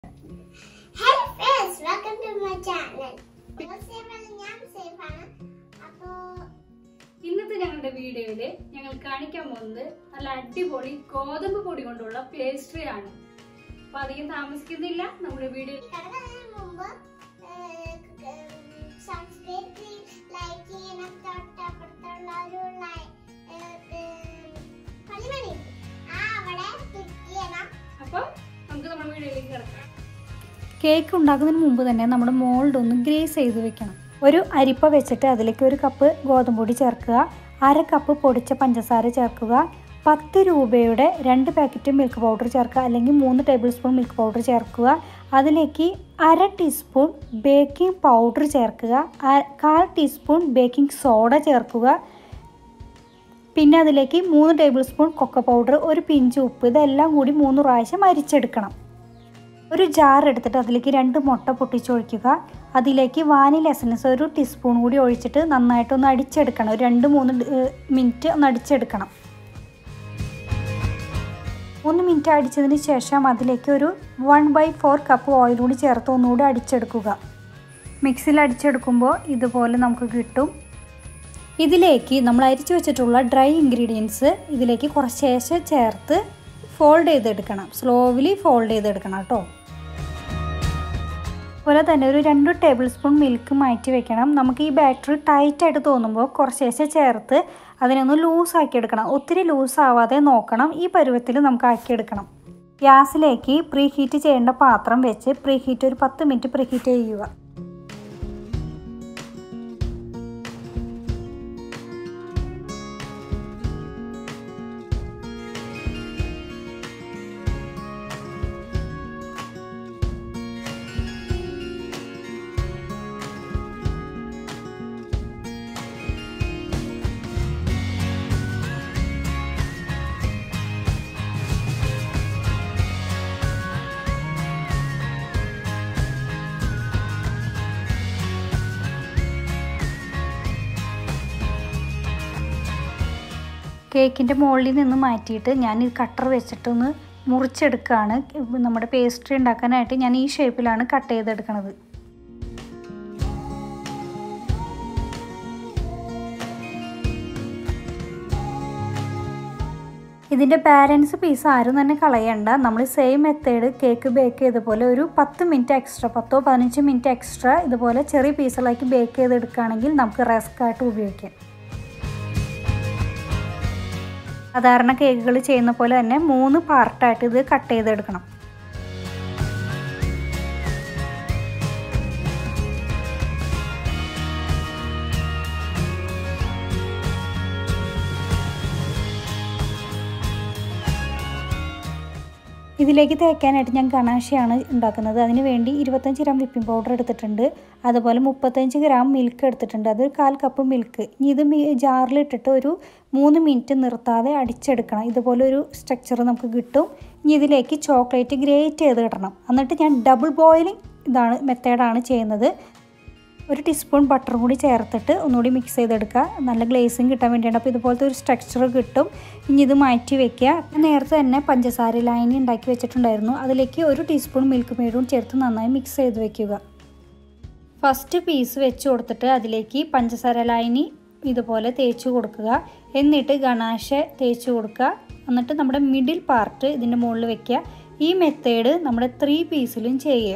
hello friends welcome to my channel ഞാൻ സേഫ് ആണ് അപ്പോ ഇന്നത്തെ ഞങ്ങളുടെ വീഡിയോയില് ഞങ്ങൾ കാണിക്കാൻ പോകുന്നത് നല്ല അടിപൊളി ഗോതമ്പ് പൊടി കൊണ്ടുള്ള പേസ്ട്രി ആണ് അപ്പൊ അധികം താമസിക്കുന്നില്ല നമ്മുടെ വീഡിയോ കടക്കുന്നതിന് മുമ്പ് സബ്സ്ക്രൈബ് ലൈക്ക് ചെയ്യണം തൊട്ടപ്പുറത്തുള്ള ഒരു പള്ളിമണി ആ അവിടെ ക്ലിക്ക് ചെയ്യണം അപ്പൊ നമുക്ക് നമ്മുടെ വീഡിയോയിലേക്ക് കിടക്കാം കേക്ക് ഉണ്ടാക്കുന്നതിന് മുമ്പ് തന്നെ നമ്മുടെ മോൾഡ് ഒന്ന് ഗ്രേസ് ചെയ്ത് വെക്കണം ഒരു അരിപ്പ വെച്ചിട്ട് അതിലേക്ക് ഒരു കപ്പ് ഗോതമ്പ് പൊടി ചേർക്കുക അര കപ്പ് പൊടിച്ച പഞ്ചസാര ചേർക്കുക പത്ത് രൂപയുടെ രണ്ട് പാക്കറ്റ് മിൽക്ക് പൗഡർ ചേർക്കുക അല്ലെങ്കിൽ മൂന്ന് ടേബിൾ സ്പൂൺ മിൽക്ക് പൗഡർ ചേർക്കുക അതിലേക്ക് അര ടീസ്പൂൺ ബേക്കിംഗ് പൗഡർ ചേർക്കുക അ- കാൽ ടീസ്പൂൺ ബേക്കിംഗ് സോഡ ചേർക്കുക പിന്നെ അതിലേക്ക് മൂന്ന് ടേബിൾ സ്പൂൺ കൊക്ക പൗഡർ ഒരു പിഞ്ച് ഉപ്പ് ഇതെല്ലാം കൂടി മൂന്ന് പ്രാവശ്യം അരിച്ചെടുക്കണം ഒരു ജാർ എടുത്തിട്ട് അതിലേക്ക് രണ്ട് മുട്ട പൊട്ടിച്ചൊഴിക്കുക അതിലേക്ക് വാനില എസൻസ് ഒരു ടീസ്പൂൺ കൂടി ഒഴിച്ചിട്ട് നന്നായിട്ടൊന്ന് അടിച്ചെടുക്കണം ഒരു രണ്ട് മൂന്ന് മിനിറ്റ് ഒന്ന് അടിച്ചെടുക്കണം മൂന്ന് മിനിറ്റ് അടിച്ചതിന് ശേഷം അതിലേക്ക് ഒരു one by four cup oil കൂടി ചേർത്ത് ഒന്നുകൂടി അടിച്ചെടുക്കുക മിക്സിയിൽ അടിച്ചെടുക്കുമ്പോൾ ഇതുപോലെ നമുക്ക് കിട്ടും ഇതിലേക്ക് നമ്മൾ അരിച്ചു വെച്ചിട്ടുള്ള ഡ്രൈ ഇൻഗ്രീഡിയൻസ് ഇതിലേക്ക് കുറച്ചേശ്ശെ ചേർത്ത് ഫോൾഡ് ചെയ്തെടുക്കണം സ്ലോവിലി ഫോൾഡ് ചെയ്തെടുക്കണം കേട്ടോ അതുപോലെ തന്നെ ഒരു രണ്ട് ടേബിൾ സ്പൂൺ മിൽക്ക് മാറ്റി വെക്കണം നമുക്ക് ഈ ബാറ്ററി ടൈറ്റ് ആയിട്ട് തോന്നുമ്പോൾ കുറച്ചേശ്ശെ ചേർത്ത് അതിനൊന്ന് ലൂസ് ആക്കി എടുക്കണം ഒത്തിരി ലൂസ് ആവാതെ നോക്കണം ഈ പരുവത്തിൽ നമുക്ക് ആക്കിയെടുക്കണം ഗ്യാസിലേക്ക് പ്രീ ഹീറ്റ് ചെയ്യേണ്ട പാത്രം വെച്ച് പ്രീ ഹീറ്റ് ഒരു പത്ത് മിനിറ്റ് പ്രീ ഹീറ്റ് ചെയ്യുക കേക്കിൻ്റെ മുകളിൽ നിന്ന് മാറ്റിയിട്ട് ഞാൻ ഈ കട്ടർ വെച്ചിട്ടൊന്ന് മുറിച്ചെടുക്കുകയാണ് നമ്മുടെ പേസ്ട്രി ഉണ്ടാക്കാനായിട്ട് ഞാൻ ഈ ഷേപ്പിലാണ് കട്ട് ചെയ്തെടുക്കണത് ഇതിൻ്റെ ബാലൻസ് പീസ് ആരും തന്നെ കളയണ്ട നമ്മൾ സെയിം മെത്തേഡ് കേക്ക് ബേക്ക് ചെയ്ത പോലെ ഒരു പത്ത് മിനിറ്റ് എക്സ്ട്രാ പത്തോ പതിനഞ്ച് മിനിറ്റ് എക്സ്ട്രാ ഇതുപോലെ ചെറിയ പീസുകളാക്കി ബേക്ക് ചെയ്തെടുക്കുകയാണെങ്കിൽ നമുക്ക് റസ്ക് ആയിട്ട് ഉപയോഗിക്കാം സാധാരണ കേക്കുകൾ ചെയ്യുന്ന പോലെ തന്നെ മൂന്ന് പാർട്ടായിട്ട് ഇത് കട്ട് ചെയ്തെടുക്കണം ഇതിലേക്ക് തേക്കാനായിട്ട് ഞാൻ ഗണാശയാണ് ഉണ്ടാക്കുന്നത് അതിന് വേണ്ടി ഇരുപത്തഞ്ച് ഗ്രാം വിപ്പിംഗ് പൗഡർ എടുത്തിട്ടുണ്ട് അതുപോലെ മുപ്പത്തഞ്ച് ഗ്രാം മിൽക്ക് എടുത്തിട്ടുണ്ട് അതൊരു കാൽ കപ്പ് മിൽക്ക് ഇനി ഇത് മി- ജാറിലിട്ടിട്ട് ഒരു മൂന്ന് മിനിറ്റ് നിർത്താതെ അടിച്ചെടുക്കണം ഇതുപോലെ ഒരു സ്ട്രക്ചർ നമുക്ക് കിട്ടും ഇനി ഇതിലേക്ക് ചോക്ലേറ്റ് ഗ്രേറ്റ് ചെയ്ത് ഇടണം എന്നിട്ട് ഞാൻ ഡബിൾ ബോയിലിംഗ് ഇതാണ് മെത്തേഡാണ് ചെയ്യുന്നത് ഒരു ടീസ്പൂൺ ബട്ടർ കൂടി ചേർത്തിട്ട് ഒന്നുകൂടി മിക്സ് ചെയ്തെടുക്കുക നല്ല ഗ്ലേസിങ് കിട്ടാൻ വേണ്ടിയാണ് അപ്പോൾ ഇതുപോലത്തെ ഒരു സ്ട്രക്ചർ കിട്ടും ഇനി ഇത് മാറ്റി വെക്കുക ഞാൻ നേരത്തെ തന്നെ പഞ്ചസാര ലൈനി ഉണ്ടാക്കി വെച്ചിട്ടുണ്ടായിരുന്നു അതിലേക്ക് ഒരു ടീസ്പൂൺ മിൽക്ക് മെയ്ഡും ചേർത്ത് നന്നായി മിക്സ് ചെയ്ത് വെക്കുക ഫസ്റ്റ് പീസ് വെച്ച് കൊടുത്തിട്ട് അതിലേക്ക് പഞ്ചസാര ലൈനി ഇതുപോലെ തേച്ച് കൊടുക്കുക എന്നിട്ട് ഗണാശ തേച്ച് കൊടുക്കുക എന്നിട്ട് നമ്മുടെ മിഡിൽ പാർട്ട് ഇതിൻ്റെ മുകളിൽ വെക്കുക ഈ മെത്തേഡ് നമ്മുടെ ത്രീ പീസിലും ചെയ്യുക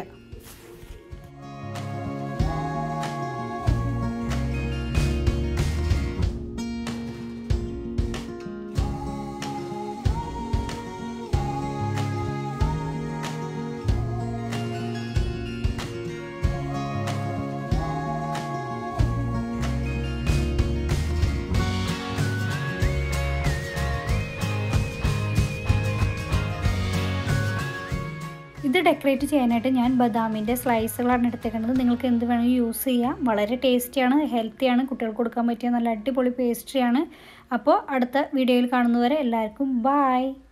ഇത് ഡെക്കറേറ്റ് ചെയ്യാനായിട്ട് ഞാൻ ബദാമിൻ്റെ സ്ലൈസുകളാണ് എടുത്തേക്കുന്നത് നിങ്ങൾക്ക് എന്ത് വേണമെങ്കിൽ യൂസ് ചെയ്യാം വളരെ ടേസ്റ്റിയാണ് ഹെൽത്തിയാണ് കുട്ടികൾക്ക് കൊടുക്കാൻ പറ്റിയ നല്ല അടിപൊളി പേസ്ട്രിയാണ് അപ്പോൾ അടുത്ത വീഡിയോയിൽ കാണുന്നവരെ എല്ലാവർക്കും ബായ്